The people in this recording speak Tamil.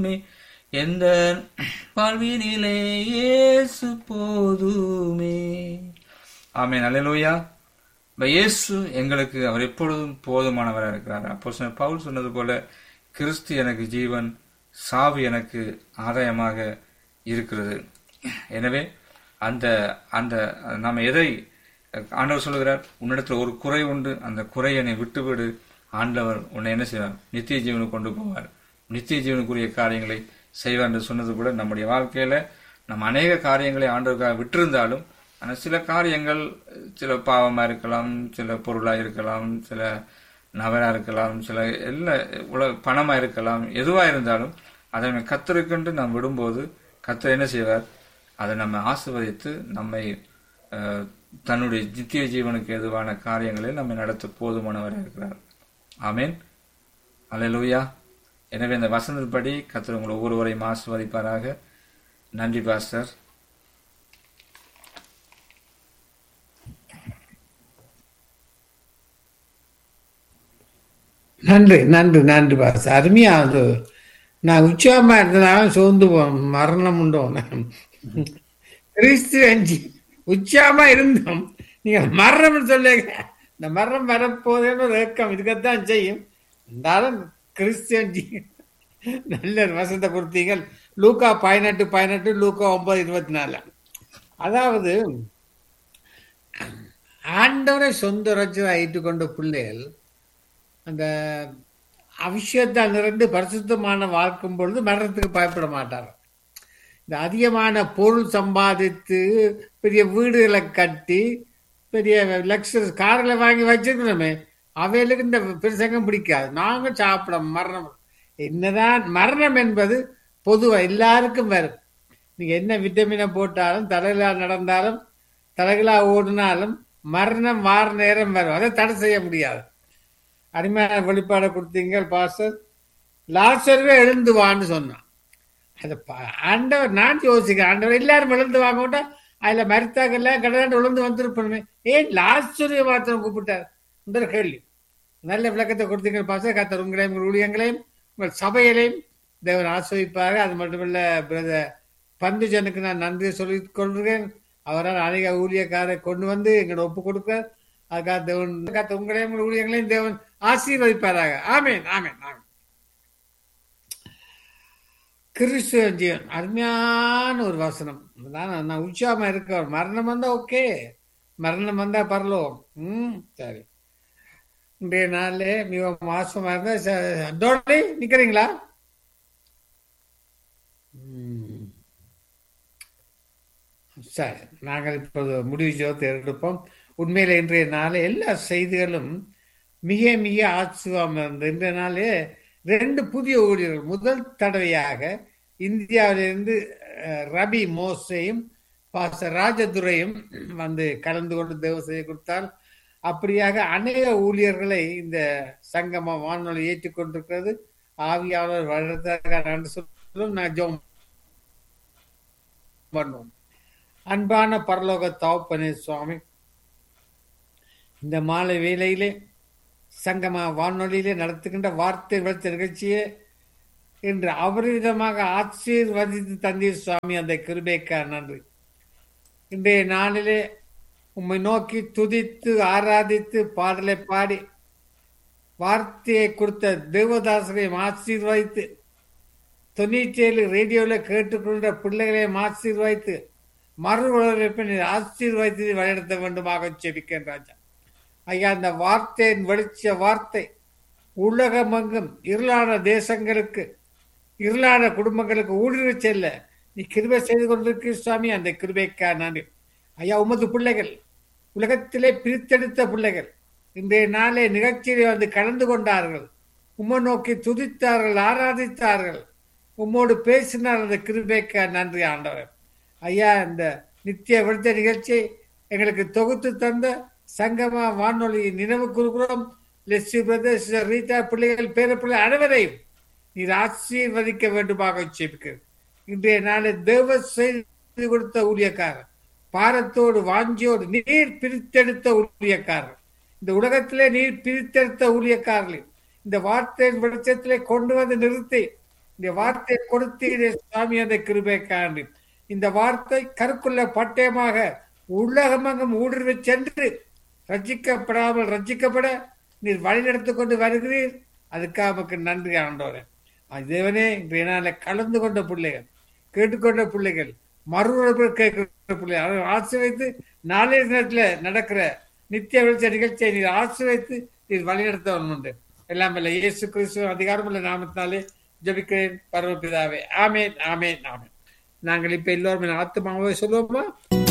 போதுமே எந்த வாழ்வினிலே இயேசு போதுமே ஆமென் அல்லேலூயா இப்ப இயேசு எங்களுக்கு அவர் எப்பொழுதும் போதுமானவராக இருக்கிறார் அப்போ பவுல் சொன்னது போல கிறிஸ்து எனக்கு ஜீவன் சாவு எனக்கு ஆதாயமாக இருக்கிறது எனவே அந்த அந்த நாம் எதை ஆண்டவர் சொல்லுகிறார் உன்னிடத்தில் ஒரு குறை உண்டு அந்த குறை என்னை விட்டுவிடு ஆண்டவர் உன்னை என்ன செய்வார் நித்திய ஜீவனுக்கு கொண்டு போவார் நித்திய ஜீவனுக்குரிய காரியங்களை செய்வார் என்று சொன்னது கூட நம்முடைய வாழ்க்கையில நம்ம அநேக காரியங்களை ஆண்டவருக்காக விட்டிருந்தாலும் ஆனால் சில காரியங்கள் சில பாவமா இருக்கலாம் சில பொருளா இருக்கலாம் சில நபரா இருக்கலாம் சில எல்லா உல பணமா இருக்கலாம் எதுவா இருந்தாலும் அதை நம்ம கத்தருக்கென்று நாம் விடும்போது கத்தர் என்ன செய்வார் அதை நம்ம ஆசிர்வதித்து நம்மை அஹ், தன்னுடைய நித்திய ஜீவனுக்கு எதுவான காரியங்களை நம்மை நடத்த போதுமானவராக இருக்கிறார் ஆமென் அல்லேலூயா எனவே இந்த வசனத்தின்படி கத்தர் உங்களை ஒவ்வொருவரையும் ஆசிர்வதிப்பாராக நன்றி பாஸ்டர் நன்றி நன்றி நன்றி பாஸ் அருமையா அது நான் உற்சாகமா இருந்தனாலும் சோர்ந்து போனேன் மரணம் உண்டோம் கிறிஸ்து அஞ்சு உற்சாகமா இருந்தோம் நீங்க மரணம் சொல்லுங்க இந்த மரணம் வரப்போதேன்னு ஒரு ஏக்கம் இதுக்கத்தான் செய்யும் இருந்தாலும் கிறிஸ்டியன்ஜி நல்ல ஒரு வசந்த கொடுத்தீங்க லூக்கா பதினெட்டு பதினெட்டு லூக்கா ஒன்பது இருபத்தி நாலு அதாவது ஆண்டவரை சொந்த ரச்சதை ஏற்றுக்கொண்ட பிள்ளைகள் அந்த அபிஷேகத்தால் நிறைந்து பரிசுத்தமான வாழ்க்கும் பொழுது மரணத்துக்கு பயப்பட மாட்டார் இந்த அதிகமான பொருள் சம்பாதித்து பெரிய வீடுகளை கட்டி பெரிய லக்ஸஸ் கார்களை வாங்கி வச்சிருக்கிறோமே அவைகளுக்கு இந்த பிரசங்கம் பிடிக்காது நாங்க சாப்பிட மரணம் என்னதான் மரணம் என்பது பொதுவா எல்லாருக்கும் வரும் நீங்க என்ன விட்டமினை போட்டாலும் தலைகளா நடந்தாலும் தலைகளா ஓடினாலும் மரணம் வார நேரம் வரும் அதை தடை செய்ய முடியாது அருமையான வெளிப்பாடை கொடுத்தீங்க பாஸ்டர் லாசர்வே எழுந்து வான்னு சொன்னான் அது ப- ஆண்டவர் நான் யோசிக்கிறேன் ஆண்டவர் எல்லாரும் எழுந்து வாங்க விட்டா அதுல மருத்தாக்கெல்லாம் கடலாண்டு விழுந்து வந்திருப்பணுமே ஏன் லாஸ்டரிய மாத்திரம் கூப்பிட்டார் என்ற கேள்வி நல்ல விளக்கத்தை கொடுத்தீங்க பாஸ்டர் கத்தர் உங்களையும் உங்கள் ஊழியங்களையும் உங்கள் சபைகளையும் தேவன் ஆசிரிப்பாரு அது மட்டுமல்ல பிரதர் பந்துஜனுக்கு நான் நன்றி சொல்லிக் கொள்கிறேன் அவரால் அநேக ஊழியக்காரை கொண்டு வந்து எங்களோட ஒப்பு கொடுக்க அதுக்காக தேவன் கத்த உங்களையும் உங்கள் ஊழியங்களையும் தேவன் ஆசீர்வதிப்பாராக ஆமேன் ஆமேன் ஆமேன் கிறிஸ்துவ ஜீவன் அருமையான ஒரு வசனம் நான் நான் உற்சாகமா இருக்க மரணம் வந்தா ஓகே மரணம் வந்தா பரலோகம் ம் சரி இன்றைய நாள்ல மிக மாசமா இருந்தா ச- டோலி நிக்கிறீங்களா ம். சரி நாங்கள் இப்போது முடிவு ஜோத்தை எடுப்போம் உண்மையில இன்றைய நாளே எல்லா செய்திகளும் மிக மிக ஆச்சரியம் இருந்தது இன்றைய நாளே ரெண்டு புதிய ஊழியர்கள் முதல் தடவையாக இந்தியாவிலிருந்து அஹ், ரபி மோசையும் பாஸ்டர் ராஜதுரையும் வந்து கலந்து கொண்டு தேவ செய்ய கொடுத்தால் அப்படியாக அநேக ஊழியர்களை இந்த சங்கம வானொலி ஏற்றுக்கொண்டிருக்கிறது ஆவியாளர் வளர்த்ததாக நன்றி சொல்லும் நான் ஜோம் பண்ணுவோம் அன்பான பரலோக தவப்பனே சுவாமி இந்த மாலை வேளையிலே சங்கம வானொலியிலே நடத்துகின்ற வார்த்தை விளத்த நிகழ்ச்சியே என்று அபரிவிதமாக ஆசீர்வதித்து தந்தீர் சுவாமி அந்த கிருபைக்கா நன்றி இன்றைய நாளிலே உம்மை நோக்கி துதித்து ஆராதித்து பாடலை பாடி வார்த்தையை கொடுத்த தேவதாசரையும் ஆசீர்வதித்து தொண்ணூற்றி ஏழு ரேடியோவில் கேட்டுக்கொண்ட பிள்ளைகளையும் ஆசீர்வதித்து மறு உலகத்தை நீர் ஆசீர்வதித்து வழிநடத்த வேண்டுமாக செபிக்கிறேன் ராஜா ஐயா அந்த வார்த்தையின் வெளிச்ச வார்த்தை உலகமெங்கும் இருளான தேசங்களுக்கு இருளான குடும்பங்களுக்கு ஊடுருவி செல்ல நீ கிருபை செய்து கொண்டிருக்கிற சுவாமி அந்த கிருபைக்கா நன்றி ஐயா உமது பிள்ளைகள் உலகத்திலே பிரித்தெடுத்த பிள்ளைகள் இன்றைய நாளே நிகழ்ச்சியிலே வந்து கலந்து கொண்டார்கள் உம்மை நோக்கி துதித்தார்கள் ஆராதித்தார்கள் உம்மோடு பேசினார் அந்த கிருபைக்கா நன்றி ஆண்டவர் ஐயா இந்த நித்திய விடுத்த நிகழ்ச்சியை எங்களுக்கு தொகுத்து தந்த சங்கமா வானொலி நினைவு கூறுகிறோம் லெஸ்ஸி பிரதர்ஸ் ரீதா பிள்ளைகள் பேர பிள்ளை அனைவரையும் நீர் ஆசீர்வதிக்க வேண்டுமாக ஜெபிக்கிறேன் இன்றைய நாளில் தேவ செய்து கொடுத்த ஊழியக்காரர் பாரத்தோடு வாஞ்சியோடு நீர் பிரித்தெடுத்த ஊழியக்காரர் இந்த உலகத்திலே நீர் பிரித்தெடுத்த ஊழியக்காரர்கள் இந்த வார்த்தையின் வெளிச்சத்திலே கொண்டு வந்து நிறுத்தி இந்த வார்த்தை கொடுத்தீரே சுவாமி அந்த கிருபைக்காண்டு இந்த வார்த்தை கருக்குள்ள பட்டயமாக உலகமங்கும் ஊடுருவி சென்று ரட்சிக்கப்படாமல் ரட்சிக்கப்பட நீர் வழிநடத்தி கொண்டு வருகிறீர் அதுக்காக உமக்கு நன்றி ஆண்டோரே தேவனே இன்றைய நாளில் கலந்து கொண்ட பிள்ளைகள் கேட்டுக்கொண்ட பிள்ளைகள் மறுபடியும் கேட்கிற பிள்ளைகள் அதை ஆசிர்வைத்து நாளைய நேரத்தில் நடக்கிற நித்திய வெளிச்ச நிகழ்ச்சியை நீர் ஆசிர்வைத்து நீர் வழிநடத்த உண்டு எல்லாம் இல்லை இயேசு கிறிஸ்துவ அதிகாரமுள்ள நாமத்தினாலே ஜபிக்கிறேன் பரமபிதாவே ஆமேன் ஆமேன் ஆமேன் நாங்கள் இப்ப எல்லோரும் ஆத்மாவே சொல்லுவோமா